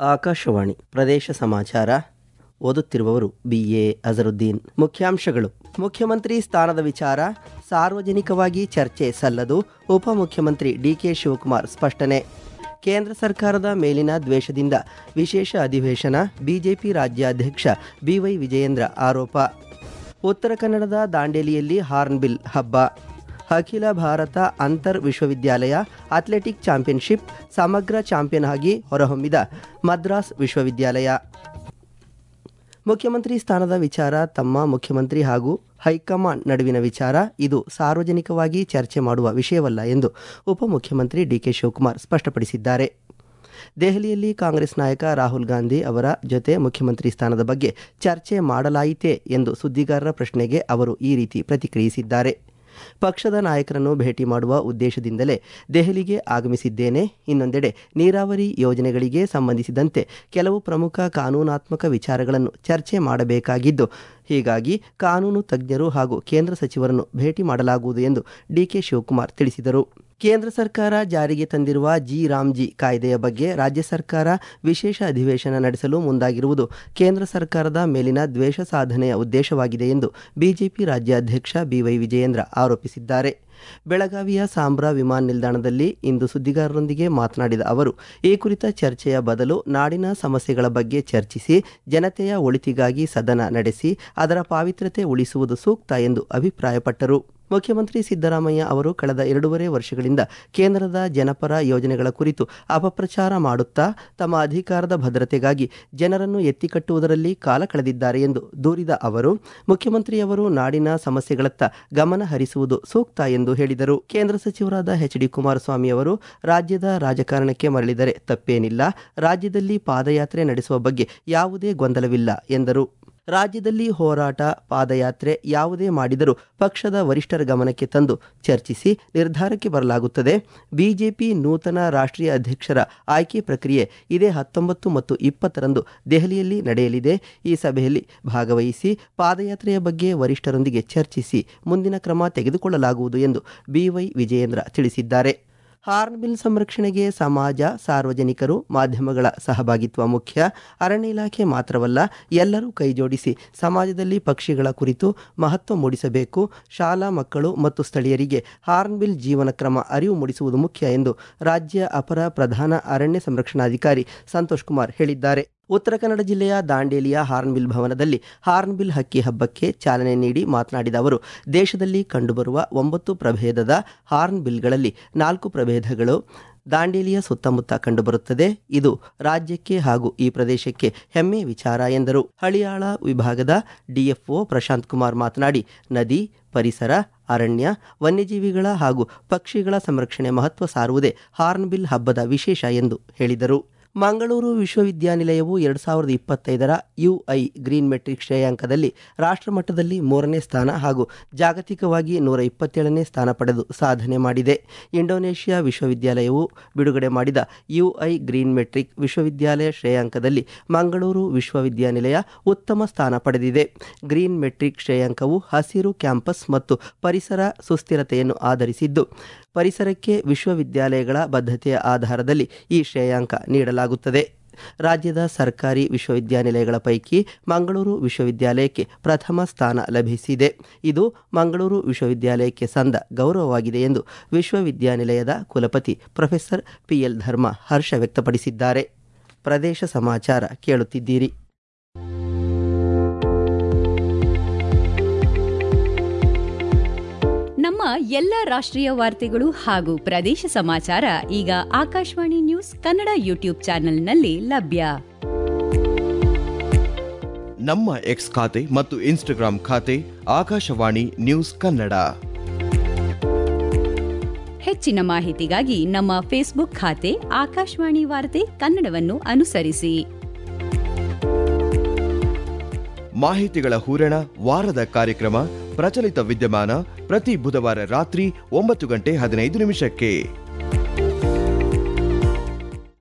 ಆಕಾಶವಾಣಿ ಪ್ರದೇಶ ಸಮಾಚಾರ ಓದುತ್ತಿರುವವರು ಬಿ ಎ ಅಜರುದ್ದೀನ್ ಮುಖ್ಯಾಂಶಗಳು ಮುಖ್ಯಮಂತ್ರಿ ಸ್ಥಾನದ ವಿಚಾರ ಸಾರ್ವಜನಿಕವಾಗಿ ಚರ್ಚೆ ಸಲ್ಲದು ಉಪಮುಖ್ಯಮಂತ್ರಿ ಡಿಕೆ ಶಿವಕುಮಾರ್ ಸ್ಪಷ್ಟನೆ ಕೇಂದ್ರ ಸರ್ಕಾರದ ಮೇಲಿನ ದ್ವೇಷದಿಂದ ವಿಶೇಷ ಅಧಿವೇಶನ ಬಿಜೆಪಿ ರಾಜ್ಯಾಧ್ಯಕ್ಷ ಬಿವೈ ವಿಜಯೇಂದ್ರ ಆರೋಪ ಉತ್ತರ ಕನ್ನಡದ ದಾಂಡೇಲಿಯಲ್ಲಿ ಹಾರ್ನ್ಬಿಲ್ ಹಬ್ಬ ಅಖಿಲ ಭಾರತ ಅಂತರ್ ವಿಶ್ವವಿದ್ಯಾಲಯ ಅಥ್ಲೆಟಿಕ್ ಚಾಂಪಿಯನ್ಶಿಪ್ ಸಮಗ್ರ ಚಾಂಪಿಯನ್ ಆಗಿ ಹೊರಹೊಮ್ಮಿದ ಮದ್ರಾಸ್ ವಿಶ್ವವಿದ್ಯಾಲಯ ಮುಖ್ಯಮಂತ್ರಿ ಸ್ಥಾನದ ವಿಚಾರ ತಮ್ಮ ಮುಖ್ಯಮಂತ್ರಿ ಹಾಗೂ ಹೈಕಮಾಂಡ್ ನಡುವಿನ ವಿಚಾರ ಇದು ಸಾರ್ವಜನಿಕವಾಗಿ ಚರ್ಚೆ ಮಾಡುವ ವಿಷಯವಲ್ಲ ಎಂದು ಉಪಮುಖ್ಯಮಂತ್ರಿ ಡಿಕೆ ಶಿವಕುಮಾರ್ ಸ್ಪಷ್ಟಪಡಿಸಿದ್ದಾರೆ ದೆಹಲಿಯಲ್ಲಿ ಕಾಂಗ್ರೆಸ್ ನಾಯಕ ರಾಹುಲ್ ಗಾಂಧಿ ಅವರ ಜೊತೆ ಮುಖ್ಯಮಂತ್ರಿ ಸ್ಥಾನದ ಬಗ್ಗೆ ಚರ್ಚೆ ಮಾಡಲಾಯಿತೇ ಎಂದು ಸುದ್ದಿಗಾರರ ಪ್ರಶ್ನೆಗೆ ಅವರು ಈ ರೀತಿ ಪ್ರತಿಕ್ರಿಯಿಸಿದ್ದಾರೆ ಪಕ್ಷದ ನಾಯಕರನ್ನು ಭೇಟಿ ಮಾಡುವ ಉದ್ದೇಶದಿಂದಲೇ ದೆಹಲಿಗೆ ಆಗಮಿಸಿದ್ದೇನೆ ಇನ್ನೊಂದೆಡೆ ನೀರಾವರಿ ಯೋಜನೆಗಳಿಗೆ ಸಂಬಂಧಿಸಿದಂತೆ ಕೆಲವು ಪ್ರಮುಖ ಕಾನೂನಾತ್ಮಕ ವಿಚಾರಗಳನ್ನು ಚರ್ಚೆ ಮಾಡಬೇಕಾಗಿದ್ದು ಹೀಗಾಗಿ ಕಾನೂನು ತಜ್ಞರು ಹಾಗೂ ಕೇಂದ್ರ ಸಚಿವರನ್ನು ಭೇಟಿ ಮಾಡಲಾಗುವುದು ಎಂದು ಡಿಕೆ ಶಿವಕುಮಾರ್ ತಿಳಿಸಿದರು ಕೇಂದ್ರ ಸರ್ಕಾರ ಜಾರಿಗೆ ತಂದಿರುವ ಜಿ ರಾಮ್ಜಿ ಕಾಯ್ದೆಯ ಬಗ್ಗೆ ರಾಜ್ಯ ಸರ್ಕಾರ ವಿಶೇಷ ಅಧಿವೇಶನ ನಡೆಸಲು ಮುಂದಾಗಿರುವುದು ಕೇಂದ್ರ ಸರ್ಕಾರದ ಮೇಲಿನ ದ್ವೇಷ ಸಾಧನೆಯ ಉದ್ದೇಶವಾಗಿದೆ ಎಂದು ಬಿಜೆಪಿ ರಾಜ್ಯಾಧ್ಯಕ್ಷ ಬಿವೈ ವಿಜಯೇಂದ್ರ ಆರೋಪಿಸಿದ್ದಾರೆ ಬೆಳಗಾವಿಯ ಸಾಂಬ್ರಾ ವಿಮಾನ ನಿಲ್ದಾಣದಲ್ಲಿ ಇಂದು ಸುದ್ದಿಗಾರರೊಂದಿಗೆ ಮಾತನಾಡಿದ ಅವರು ಈ ಕುರಿತ ಚರ್ಚೆಯ ಬದಲು ನಾಡಿನ ಸಮಸ್ಯೆಗಳ ಬಗ್ಗೆ ಚರ್ಚಿಸಿ ಜನತೆಯ ಒಳಿತಿಗಾಗಿ ಸದನ ನಡೆಸಿ ಅದರ ಪಾವಿತ್ರ್ಯತೆ ಉಳಿಸುವುದು ಸೂಕ್ತ ಎಂದು ಅಭಿಪ್ರಾಯಪಟ್ಟರು ಮುಖ್ಯಮಂತ್ರಿ ಸಿದ್ದರಾಮಯ್ಯ ಅವರು ಕಳೆದ ಎರಡೂವರೆ ವರ್ಷಗಳಿಂದ ಕೇಂದ್ರದ ಜನಪರ ಯೋಜನೆಗಳ ಕುರಿತು ಅಪಪ್ರಚಾರ ಮಾಡುತ್ತಾ ತಮ್ಮ ಅಧಿಕಾರದ ಭದ್ರತೆಗಾಗಿ ಜನರನ್ನು ಎತ್ತಿಕಟ್ಟುವುದರಲ್ಲಿ ಕಾಲ ಕಳೆದಿದ್ದಾರೆ ಎಂದು ದೂರಿದ ಅವರು ಮುಖ್ಯಮಂತ್ರಿಯವರು ನಾಡಿನ ಸಮಸ್ಯೆಗಳತ್ತ ಗಮನ ಹರಿಸುವುದು ಸೂಕ್ತ ಎಂದು ಹೇಳಿದರು ಕೇಂದ್ರ ಸಚಿವರಾದ ಎಚ್ ಡಿ ಕುಮಾರಸ್ವಾಮಿ ಅವರು ರಾಜ್ಯದ ರಾಜಕಾರಣಕ್ಕೆ ಮರಳಿದರೆ ತಪ್ಪೇನಿಲ್ಲ ರಾಜ್ಯದಲ್ಲಿ ಪಾದಯಾತ್ರೆ ನಡೆಸುವ ಬಗ್ಗೆ ಯಾವುದೇ ಗೊಂದಲವಿಲ್ಲ ಎಂದರು ರಾಜ್ಯದಲ್ಲಿ ಹೋರಾಟ ಪಾದಯಾತ್ರೆ ಯಾವುದೇ ಮಾಡಿದರೂ ಪಕ್ಷದ ವರಿಷ್ಠರ ಗಮನಕ್ಕೆ ತಂದು ಚರ್ಚಿಸಿ ನಿರ್ಧಾರಕ್ಕೆ ಬರಲಾಗುತ್ತದೆ ಬಿಜೆಪಿ ನೂತನ ರಾಷ್ಟ್ರೀಯ ಅಧ್ಯಕ್ಷರ ಆಯ್ಕೆ ಪ್ರಕ್ರಿಯೆ ಇದೇ ಹತ್ತೊಂಬತ್ತು ಮತ್ತು ಇಪ್ಪತ್ತರಂದು ದೆಹಲಿಯಲ್ಲಿ ನಡೆಯಲಿದೆ ಈ ಸಭೆಯಲ್ಲಿ ಭಾಗವಹಿಸಿ ಪಾದಯಾತ್ರೆಯ ಬಗ್ಗೆ ವರಿಷ್ಠರೊಂದಿಗೆ ಚರ್ಚಿಸಿ ಮುಂದಿನ ಕ್ರಮ ತೆಗೆದುಕೊಳ್ಳಲಾಗುವುದು ಎಂದು ಬಿವೈ ವಿಜಯೇಂದ್ರ ತಿಳಿಸಿದ್ದಾರೆ ಹಾರ್ನ್ಬಿಲ್ ಸಂರಕ್ಷಣೆಗೆ ಸಮಾಜ ಸಾರ್ವಜನಿಕರು ಮಾಧ್ಯಮಗಳ ಸಹಭಾಗಿತ್ವ ಮುಖ್ಯ ಅರಣ್ಯ ಇಲಾಖೆ ಮಾತ್ರವಲ್ಲ ಎಲ್ಲರೂ ಕೈಜೋಡಿಸಿ ಸಮಾಜದಲ್ಲಿ ಪಕ್ಷಿಗಳ ಕುರಿತು ಮಹತ್ವ ಮೂಡಿಸಬೇಕು ಶಾಲಾ ಮಕ್ಕಳು ಮತ್ತು ಸ್ಥಳೀಯರಿಗೆ ಹಾರ್ನ್ಬಿಲ್ ಜೀವನ ಕ್ರಮ ಅರಿವು ಮೂಡಿಸುವುದು ಮುಖ್ಯ ಎಂದು ರಾಜ್ಯ ಅಪರ ಪ್ರಧಾನ ಅರಣ್ಯ ಸಂರಕ್ಷಣಾಧಿಕಾರಿ ಸಂತೋಷ್ ಕುಮಾರ್ ಹೇಳಿದ್ದಾರೆ ಉತ್ತರ ಕನ್ನಡ ಜಿಲ್ಲೆಯ ದಾಂಡೇಲಿಯ ಹಾರ್ನ್ಬಿಲ್ ಭವನದಲ್ಲಿ ಹಾರ್ನ್ಬಿಲ್ ಹಕ್ಕಿ ಹಬ್ಬಕ್ಕೆ ಚಾಲನೆ ನೀಡಿ ಮಾತನಾಡಿದ ಅವರು ದೇಶದಲ್ಲಿ ಕಂಡುಬರುವ ಒಂಬತ್ತು ಪ್ರಭೇದದ ಹಾರ್ನ್ಬಿಲ್ಗಳಲ್ಲಿ ನಾಲ್ಕು ಪ್ರಭೇದಗಳು ದಾಂಡೇಲಿಯ ಸುತ್ತಮುತ್ತ ಕಂಡುಬರುತ್ತದೆ ಇದು ರಾಜ್ಯಕ್ಕೆ ಹಾಗೂ ಈ ಪ್ರದೇಶಕ್ಕೆ ಹೆಮ್ಮೆ ವಿಚಾರ ಎಂದರು ಹಳಿಯಾಳ ವಿಭಾಗದ ಡಿಎಫ್ಒ ಪ್ರಶಾಂತ್ ಕುಮಾರ್ ಮಾತನಾಡಿ ನದಿ ಪರಿಸರ ಅರಣ್ಯ ವನ್ಯಜೀವಿಗಳ ಹಾಗೂ ಪಕ್ಷಿಗಳ ಸಂರಕ್ಷಣೆ ಮಹತ್ವ ಸಾರುವುದೇ ಹಾರ್ನ್ಬಿಲ್ ಹಬ್ಬದ ವಿಶೇಷ ಎಂದು ಹೇಳಿದರು ಮಂಗಳೂರು ವಿಶ್ವವಿದ್ಯಾನಿಲಯವು ಎರಡು ಸಾವಿರದ ಇಪ್ಪತ್ತೈದರ ಯುಐ ಗ್ರೀನ್ ಮೆಟ್ರಿಕ್ ಶ್ರೇಯಾಂಕದಲ್ಲಿ ರಾಷ್ಟ್ರಮಟ್ಟದಲ್ಲಿ ಮೂರನೇ ಸ್ಥಾನ ಹಾಗೂ ಜಾಗತಿಕವಾಗಿ ನೂರ ಇಪ್ಪತ್ತೇಳನೇ ಸ್ಥಾನ ಪಡೆದು ಸಾಧನೆ ಮಾಡಿದೆ ಇಂಡೋನೇಷ್ಯಾ ವಿಶ್ವವಿದ್ಯಾಲಯವು ಬಿಡುಗಡೆ ಮಾಡಿದ ಯುಐ ಗ್ರೀನ್ ಮೆಟ್ರಿಕ್ ವಿಶ್ವವಿದ್ಯಾಲಯ ಶ್ರೇಯಾಂಕದಲ್ಲಿ ಮಂಗಳೂರು ವಿಶ್ವವಿದ್ಯಾನಿಲಯ ಉತ್ತಮ ಸ್ಥಾನ ಪಡೆದಿದೆ ಗ್ರೀನ್ ಮೆಟ್ರಿಕ್ ಶ್ರೇಯಾಂಕವು ಹಸಿರು ಕ್ಯಾಂಪಸ್ ಮತ್ತು ಪರಿಸರ ಸುಸ್ಥಿರತೆಯನ್ನು ಆಧರಿಸಿದ್ದು ಪರಿಸರಕ್ಕೆ ವಿಶ್ವವಿದ್ಯಾಲಯಗಳ ಬದ್ಧತೆಯ ಆಧಾರದಲ್ಲಿ ಈ ಶ್ರೇಯಾಂಕ ನೀಡಲಾಗುತ್ತದೆ ರಾಜ್ಯದ ಸರ್ಕಾರಿ ವಿಶ್ವವಿದ್ಯಾನಿಲಯಗಳ ಪೈಕಿ ಮಂಗಳೂರು ವಿಶ್ವವಿದ್ಯಾಲಯಕ್ಕೆ ಪ್ರಥಮ ಸ್ಥಾನ ಲಭಿಸಿದೆ ಇದು ಮಂಗಳೂರು ವಿಶ್ವವಿದ್ಯಾಲಯಕ್ಕೆ ಸಂದ ಗೌರವವಾಗಿದೆ ಎಂದು ವಿಶ್ವವಿದ್ಯಾನಿಲಯದ ಕುಲಪತಿ ಪ್ರೊಫೆಸರ್ ಪಿಎಲ್ ಧರ್ಮ ಹರ್ಷ ವ್ಯಕ್ತಪಡಿಸಿದ್ದಾರೆ ಪ್ರದೇಶ ಸಮಾಚಾರ ಕೇಳುತ್ತಿದ್ದೀರಿ ನಮ್ಮ ಎಲ್ಲ ರಾಷ್ಟ್ರೀಯ ವಾರ್ತೆಗಳು ಹಾಗೂ ಪ್ರದೇಶ ಸಮಾಚಾರ ಈಗ ಆಕಾಶವಾಣಿ ನ್ಯೂಸ್ ಕನ್ನಡ ಯೂಟ್ಯೂಬ್ ಚಾನೆಲ್ನಲ್ಲಿ ಲಭ್ಯ ನಮ್ಮ ಎಕ್ಸ್ ಖಾತೆ ಮತ್ತು ಇನ್ಸ್ಟಾಗ್ರಾಂ ಖಾತೆ ಆಕಾಶವಾಣಿ ನ್ಯೂಸ್ ಕನ್ನಡ ಹೆಚ್ಚಿನ ಮಾಹಿತಿಗಾಗಿ ನಮ್ಮ ಫೇಸ್ಬುಕ್ ಖಾತೆ ಆಕಾಶವಾಣಿ ವಾರ್ತೆ ಕನ್ನಡವನ್ನು ಅನುಸರಿಸಿ ಮಾಹಿತಿಗಳ ಹೂರಣ ವಾರದ ಕಾರ್ಯಕ್ರಮ ಪ್ರಚಲಿತ ವಿದ್ಯಮಾನ ಪ್ರತಿ ಬುಧವಾರ ರಾತ್ರಿ ಒಂಬತ್ತು ಗಂಟೆ ಹದಿನೈದು ನಿಮಿಷಕ್ಕೆ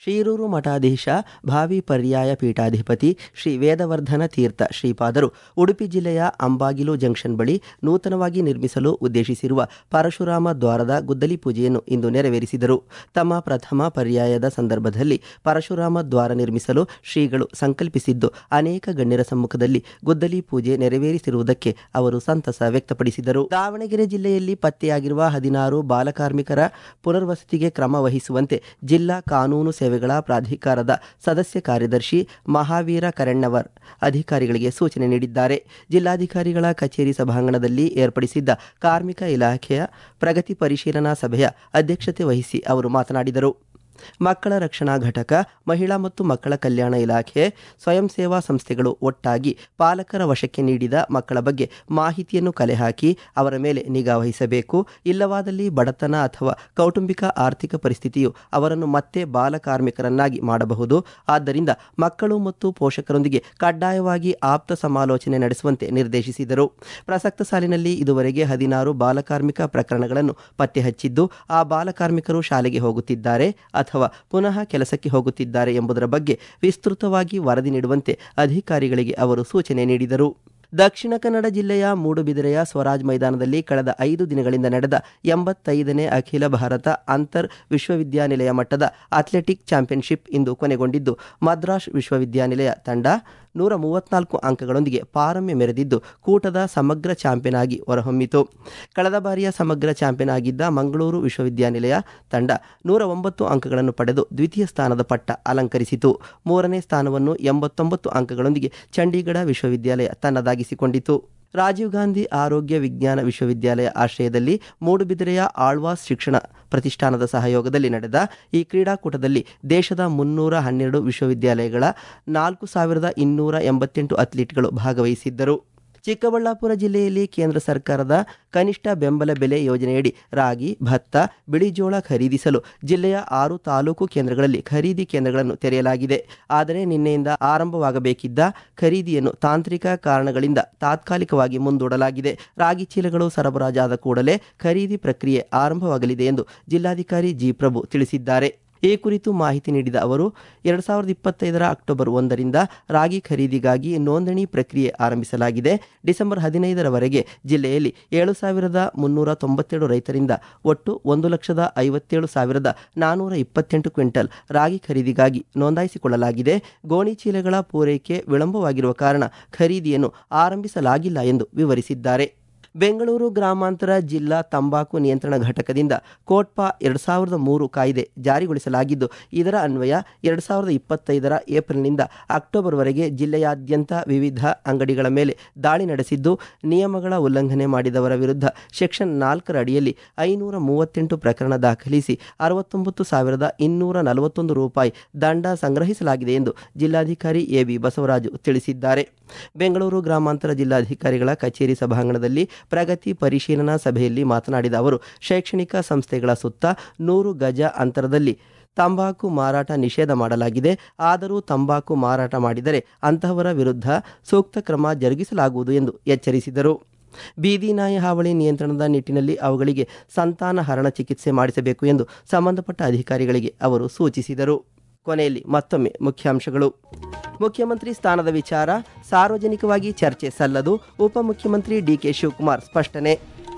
ಶೀರೂರು ಮಠಾಧೀಶ ಭಾವಿ ಪರ್ಯಾಯ ಪೀಠಾಧಿಪತಿ ಶ್ರೀ ವೇದವರ್ಧನ ತೀರ್ಥ ಶ್ರೀಪಾದರು ಉಡುಪಿ ಜಿಲ್ಲೆಯ ಅಂಬಾಗಿಲು ಜಂಕ್ಷನ್ ಬಳಿ ನೂತನವಾಗಿ ನಿರ್ಮಿಸಲು ಉದ್ದೇಶಿಸಿರುವ ಪರಶುರಾಮ ದ್ವಾರದ ಗುದ್ದಲಿ ಪೂಜೆಯನ್ನು ಇಂದು ನೆರವೇರಿಸಿದರು ತಮ್ಮ ಪ್ರಥಮ ಪರ್ಯಾಯದ ಸಂದರ್ಭದಲ್ಲಿ ಪರಶುರಾಮ ದ್ವಾರ ನಿರ್ಮಿಸಲು ಶ್ರೀಗಳು ಸಂಕಲ್ಪಿಸಿದ್ದು ಅನೇಕ ಗಣ್ಯರ ಸಮ್ಮುಖದಲ್ಲಿ ಗುದ್ದಲಿ ಪೂಜೆ ನೆರವೇರಿಸಿರುವುದಕ್ಕೆ ಅವರು ಸಂತಸ ವ್ಯಕ್ತಪಡಿಸಿದರು ದಾವಣಗೆರೆ ಜಿಲ್ಲೆಯಲ್ಲಿ ಪತ್ತೆಯಾಗಿರುವ ಹದಿನಾರು ಬಾಲಕಾರ್ಮಿಕರ ಪುನರ್ವಸತಿಗೆ ಕ್ರಮ ವಹಿಸುವಂತೆ ಜಿಲ್ಲಾ ಕಾನೂನು ಸೇವೆಗಳ ಪ್ರಾಧಿಕಾರದ ಸದಸ್ಯ ಕಾರ್ಯದರ್ಶಿ ಮಹಾವೀರ ಕರೆಣ್ಣವರ್ ಅಧಿಕಾರಿಗಳಿಗೆ ಸೂಚನೆ ನೀಡಿದ್ದಾರೆ ಜಿಲ್ಲಾಧಿಕಾರಿಗಳ ಕಚೇರಿ ಸಭಾಂಗಣದಲ್ಲಿ ಏರ್ಪಡಿಸಿದ್ದ ಕಾರ್ಮಿಕ ಇಲಾಖೆಯ ಪ್ರಗತಿ ಪರಿಶೀಲನಾ ಸಭೆಯ ಅಧ್ಯಕ್ಷತೆ ವಹಿಸಿ ಅವರು ಮಾತನಾಡಿದರು ಮಕ್ಕಳ ರಕ್ಷಣಾ ಘಟಕ ಮಹಿಳಾ ಮತ್ತು ಮಕ್ಕಳ ಕಲ್ಯಾಣ ಇಲಾಖೆ ಸ್ವಯಂ ಸೇವಾ ಸಂಸ್ಥೆಗಳು ಒಟ್ಟಾಗಿ ಪಾಲಕರ ವಶಕ್ಕೆ ನೀಡಿದ ಮಕ್ಕಳ ಬಗ್ಗೆ ಮಾಹಿತಿಯನ್ನು ಕಲೆ ಹಾಕಿ ಅವರ ಮೇಲೆ ನಿಗಾ ವಹಿಸಬೇಕು ಇಲ್ಲವಾದಲ್ಲಿ ಬಡತನ ಅಥವಾ ಕೌಟುಂಬಿಕ ಆರ್ಥಿಕ ಪರಿಸ್ಥಿತಿಯು ಅವರನ್ನು ಮತ್ತೆ ಬಾಲಕಾರ್ಮಿಕರನ್ನಾಗಿ ಮಾಡಬಹುದು ಆದ್ದರಿಂದ ಮಕ್ಕಳು ಮತ್ತು ಪೋಷಕರೊಂದಿಗೆ ಕಡ್ಡಾಯವಾಗಿ ಆಪ್ತ ಸಮಾಲೋಚನೆ ನಡೆಸುವಂತೆ ನಿರ್ದೇಶಿಸಿದರು ಪ್ರಸಕ್ತ ಸಾಲಿನಲ್ಲಿ ಇದುವರೆಗೆ ಹದಿನಾರು ಬಾಲಕಾರ್ಮಿಕ ಪ್ರಕರಣಗಳನ್ನು ಪತ್ತೆ ಹಚ್ಚಿದ್ದು ಆ ಬಾಲಕಾರ್ಮಿಕರು ಶಾಲೆಗೆ ಹೋಗುತ್ತಿದ್ದಾರೆ ಅಥವಾ ಪುನಃ ಕೆಲಸಕ್ಕೆ ಹೋಗುತ್ತಿದ್ದಾರೆ ಎಂಬುದರ ಬಗ್ಗೆ ವಿಸ್ತೃತವಾಗಿ ವರದಿ ನೀಡುವಂತೆ ಅಧಿಕಾರಿಗಳಿಗೆ ಅವರು ಸೂಚನೆ ನೀಡಿದರು ದಕ್ಷಿಣ ಕನ್ನಡ ಜಿಲ್ಲೆಯ ಮೂಡುಬಿದಿರೆಯ ಸ್ವರಾಜ್ ಮೈದಾನದಲ್ಲಿ ಕಳೆದ ಐದು ದಿನಗಳಿಂದ ನಡೆದ ಎಂಬತ್ತೈದನೇ ಅಖಿಲ ಭಾರತ ಅಂತರ್ ವಿಶ್ವವಿದ್ಯಾನಿಲಯ ಮಟ್ಟದ ಅಥ್ಲೆಟಿಕ್ ಚಾಂಪಿಯನ್ಶಿಪ್ ಇಂದು ಕೊನೆಗೊಂಡಿದ್ದು ಮದ್ರಾಸ್ ವಿಶ್ವವಿದ್ಯಾನಿಲಯ ತಂಡ ನೂರ ಮೂವತ್ನಾಲ್ಕು ಅಂಕಗಳೊಂದಿಗೆ ಪಾರಮ್ಯ ಮೆರೆದಿದ್ದು ಕೂಟದ ಸಮಗ್ರ ಚಾಂಪಿಯನ್ ಆಗಿ ಹೊರಹೊಮ್ಮಿತು ಕಳೆದ ಬಾರಿಯ ಸಮಗ್ರ ಚಾಂಪಿಯನ್ ಆಗಿದ್ದ ಮಂಗಳೂರು ವಿಶ್ವವಿದ್ಯಾನಿಲಯ ತಂಡ ನೂರ ಒಂಬತ್ತು ಅಂಕಗಳನ್ನು ಪಡೆದು ದ್ವಿತೀಯ ಸ್ಥಾನದ ಪಟ್ಟ ಅಲಂಕರಿಸಿತು ಮೂರನೇ ಸ್ಥಾನವನ್ನು ಎಂಬತ್ತೊಂಬತ್ತು ಅಂಕಗಳೊಂದಿಗೆ ಚಂಡೀಗಢ ವಿಶ್ವವಿದ್ಯಾಲಯ ತನ್ನದಾಗಿಸಿಕೊಂಡಿತು ರಾಜೀವ್ ಗಾಂಧಿ ಆರೋಗ್ಯ ವಿಜ್ಞಾನ ವಿಶ್ವವಿದ್ಯಾಲಯ ಆಶ್ರಯದಲ್ಲಿ ಮೂಡುಬಿದಿರೆಯ ಆಳ್ವಾಸ್ ಶಿಕ್ಷಣ ಪ್ರತಿಷ್ಠಾನದ ಸಹಯೋಗದಲ್ಲಿ ನಡೆದ ಈ ಕ್ರೀಡಾಕೂಟದಲ್ಲಿ ದೇಶದ ಮುನ್ನೂರ ಹನ್ನೆರಡು ವಿಶ್ವವಿದ್ಯಾಲಯಗಳ ನಾಲ್ಕು ಸಾವಿರದ ಇನ್ನೂರ ಎಂಬತ್ತೆಂಟು ಅಥ್ಲೀಟ್ಗಳು ಭಾಗವಹಿಸಿದ್ದರು ಚಿಕ್ಕಬಳ್ಳಾಪುರ ಜಿಲ್ಲೆಯಲ್ಲಿ ಕೇಂದ್ರ ಸರ್ಕಾರದ ಕನಿಷ್ಠ ಬೆಂಬಲ ಬೆಲೆ ಯೋಜನೆಯಡಿ ರಾಗಿ ಭತ್ತ ಬಿಳಿಜೋಳ ಖರೀದಿಸಲು ಜಿಲ್ಲೆಯ ಆರು ತಾಲೂಕು ಕೇಂದ್ರಗಳಲ್ಲಿ ಖರೀದಿ ಕೇಂದ್ರಗಳನ್ನು ತೆರೆಯಲಾಗಿದೆ ಆದರೆ ನಿನ್ನೆಯಿಂದ ಆರಂಭವಾಗಬೇಕಿದ್ದ ಖರೀದಿಯನ್ನು ತಾಂತ್ರಿಕ ಕಾರಣಗಳಿಂದ ತಾತ್ಕಾಲಿಕವಾಗಿ ಮುಂದೂಡಲಾಗಿದೆ ರಾಗಿ ಚೀಲಗಳು ಸರಬರಾಜಾದ ಕೂಡಲೇ ಖರೀದಿ ಪ್ರಕ್ರಿಯೆ ಆರಂಭವಾಗಲಿದೆ ಎಂದು ಜಿಲ್ಲಾಧಿಕಾರಿ ಜಿ ಪ್ರಭು ತಿಳಿಸಿದ್ದಾರೆ ಈ ಕುರಿತು ಮಾಹಿತಿ ನೀಡಿದ ಅವರು ಎರಡು ಸಾವಿರದ ಇಪ್ಪತ್ತೈದರ ಅಕ್ಟೋಬರ್ ಒಂದರಿಂದ ರಾಗಿ ಖರೀದಿಗಾಗಿ ನೋಂದಣಿ ಪ್ರಕ್ರಿಯೆ ಆರಂಭಿಸಲಾಗಿದೆ ಡಿಸೆಂಬರ್ ಹದಿನೈದರವರೆಗೆ ಜಿಲ್ಲೆಯಲ್ಲಿ ಏಳು ಸಾವಿರದ ಮುನ್ನೂರ ತೊಂಬತ್ತೆರಡು ರೈತರಿಂದ ಒಟ್ಟು ಒಂದು ಲಕ್ಷದ ಐವತ್ತೇಳು ಸಾವಿರದ ನಾನ್ನೂರ ಇಪ್ಪತ್ತೆಂಟು ಕ್ವಿಂಟಲ್ ರಾಗಿ ಖರೀದಿಗಾಗಿ ನೋಂದಾಯಿಸಿಕೊಳ್ಳಲಾಗಿದೆ ಗೋಣಿ ಚೀಲಗಳ ಪೂರೈಕೆ ವಿಳಂಬವಾಗಿರುವ ಕಾರಣ ಖರೀದಿಯನ್ನು ಆರಂಭಿಸಲಾಗಿಲ್ಲ ಎಂದು ವಿವರಿಸಿದ್ದಾರೆ ಬೆಂಗಳೂರು ಗ್ರಾಮಾಂತರ ಜಿಲ್ಲಾ ತಂಬಾಕು ನಿಯಂತ್ರಣ ಘಟಕದಿಂದ ಕೋಟ್ಪಾ ಎರಡು ಸಾವಿರದ ಮೂರು ಕಾಯ್ದೆ ಜಾರಿಗೊಳಿಸಲಾಗಿದ್ದು ಇದರ ಅನ್ವಯ ಎರಡು ಸಾವಿರದ ಇಪ್ಪತ್ತೈದರ ಏಪ್ರಿಲ್ನಿಂದ ಅಕ್ಟೋಬರ್ವರೆಗೆ ಜಿಲ್ಲೆಯಾದ್ಯಂತ ವಿವಿಧ ಅಂಗಡಿಗಳ ಮೇಲೆ ದಾಳಿ ನಡೆಸಿದ್ದು ನಿಯಮಗಳ ಉಲ್ಲಂಘನೆ ಮಾಡಿದವರ ವಿರುದ್ಧ ಸೆಕ್ಷನ್ ನಾಲ್ಕರ ಅಡಿಯಲ್ಲಿ ಐನೂರ ಮೂವತ್ತೆಂಟು ಪ್ರಕರಣ ದಾಖಲಿಸಿ ಅರವತ್ತೊಂಬತ್ತು ಸಾವಿರದ ಇನ್ನೂರ ನಲವತ್ತೊಂದು ರೂಪಾಯಿ ದಂಡ ಸಂಗ್ರಹಿಸಲಾಗಿದೆ ಎಂದು ಜಿಲ್ಲಾಧಿಕಾರಿ ಎ ಬಿ ಬಸವರಾಜು ತಿಳಿಸಿದ್ದಾರೆ ಬೆಂಗಳೂರು ಗ್ರಾಮಾಂತರ ಜಿಲ್ಲಾಧಿಕಾರಿಗಳ ಕಚೇರಿ ಸಭಾಂಗಣದಲ್ಲಿ ಪ್ರಗತಿ ಪರಿಶೀಲನಾ ಸಭೆಯಲ್ಲಿ ಮಾತನಾಡಿದ ಅವರು ಶೈಕ್ಷಣಿಕ ಸಂಸ್ಥೆಗಳ ಸುತ್ತ ನೂರು ಗಜ ಅಂತರದಲ್ಲಿ ತಂಬಾಕು ಮಾರಾಟ ನಿಷೇಧ ಮಾಡಲಾಗಿದೆ ಆದರೂ ತಂಬಾಕು ಮಾರಾಟ ಮಾಡಿದರೆ ಅಂತಹವರ ವಿರುದ್ಧ ಸೂಕ್ತ ಕ್ರಮ ಜರುಗಿಸಲಾಗುವುದು ಎಂದು ಎಚ್ಚರಿಸಿದರು ಬೀದಿ ನಾಯಿ ಹಾವಳಿ ನಿಯಂತ್ರಣದ ನಿಟ್ಟಿನಲ್ಲಿ ಅವುಗಳಿಗೆ ಸಂತಾನ ಹರಣ ಚಿಕಿತ್ಸೆ ಮಾಡಿಸಬೇಕು ಎಂದು ಸಂಬಂಧಪಟ್ಟ ಅಧಿಕಾರಿಗಳಿಗೆ ಅವರು ಸೂಚಿಸಿದರು ಕೊನೆಯಲ್ಲಿ ಮತ್ತೊಮ್ಮೆ ಮುಖ್ಯಾಂಶಗಳು ಮುಖ್ಯಮಂತ್ರಿ ಸ್ಥಾನದ ವಿಚಾರ ಸಾರ್ವಜನಿಕವಾಗಿ ಚರ್ಚೆ ಸಲ್ಲದು ಉಪಮುಖ್ಯಮಂತ್ರಿ ಡಿಕೆ ಶಿವಕುಮಾರ್ ಸ್ಪಷ್ಟನೆ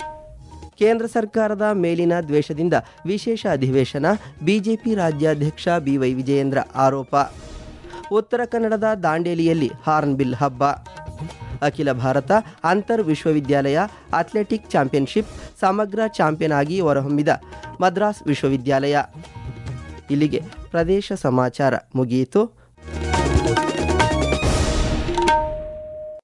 ಕೇಂದ್ರ ಸರ್ಕಾರದ ಮೇಲಿನ ದ್ವೇಷದಿಂದ ವಿಶೇಷ ಅಧಿವೇಶನ ಬಿಜೆಪಿ ರಾಜ್ಯಾಧ್ಯಕ್ಷ ಬಿವೈ ವಿಜಯೇಂದ್ರ ಆರೋಪ ಉತ್ತರ ಕನ್ನಡದ ದಾಂಡೇಲಿಯಲ್ಲಿ ಹಾರ್ನ್ ಬಿಲ್ ಹಬ್ಬ ಅಖಿಲ ಭಾರತ ಅಂತರ್ ವಿಶ್ವವಿದ್ಯಾಲಯ ಅಥ್ಲೆಟಿಕ್ ಚಾಂಪಿಯನ್ಶಿಪ್ ಸಮಗ್ರ ಚಾಂಪಿಯನ್ ಆಗಿ ಹೊರಹೊಮ್ಮಿದ ಮದ್ರಾಸ್ ವಿಶ್ವವಿದ್ಯಾಲಯ ಇಲ್ಲಿಗೆ ಪ್ರದೇಶ ಸಮಾಚಾರ ಮುಗಿಯಿತು